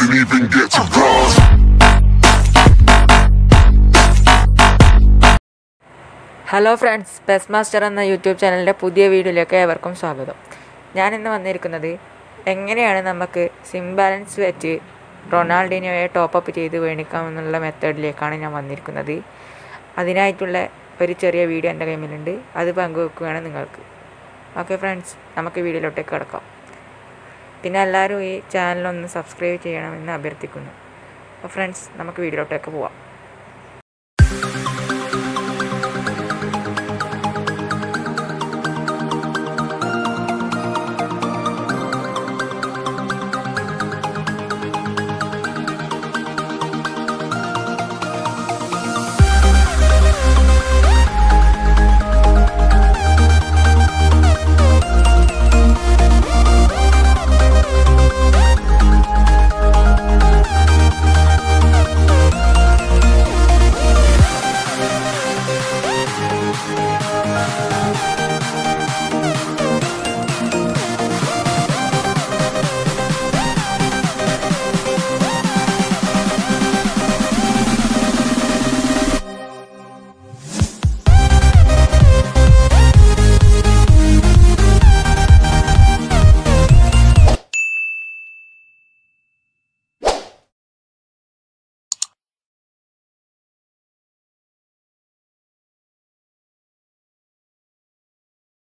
didn't even get to cross. Hello friends PES master എന്ന YouTube ചാനലിൻ്റെ പുതിയ വീഡിയോയിലേക്ക് ഏവർക്കും സ്വാഗതം ഞാൻ ഇന്ന് വന്നിരിക്കുന്നത് എങ്ങനെയാണ് നമുക്ക് സിം ബാലൻസ് വെച്ച് റൊണാൾഡിനോയെ ടോപ്പപ്പ് ചെയ്ത് മേടിക്കാമെന്നുള്ള മെത്തേഡിലേക്കാണ് ഞാൻ വന്നിരിക്കുന്നത് അതിനായിട്ടുള്ള ഒരു ചെറിയ വീഡിയോ എൻ്റെ കയ്യിലുണ്ട് അത് പങ്കുവെക്കുകയാണ് നിങ്ങൾക്ക് ഓക്കെ ഫ്രണ്ട്സ് നമുക്ക് വീഡിയോയിലോട്ടേക്ക് കിടക്കാം പിന്നെ എല്ലാവരും ഈ ചാനലൊന്ന് സബ്സ്ക്രൈബ് ചെയ്യണമെന്ന് അഭ്യർത്ഥിക്കുന്നു അപ്പോൾ ഫ്രണ്ട്സ് നമുക്ക് വീഡിയോയിലോട്ടേക്ക് പോവാം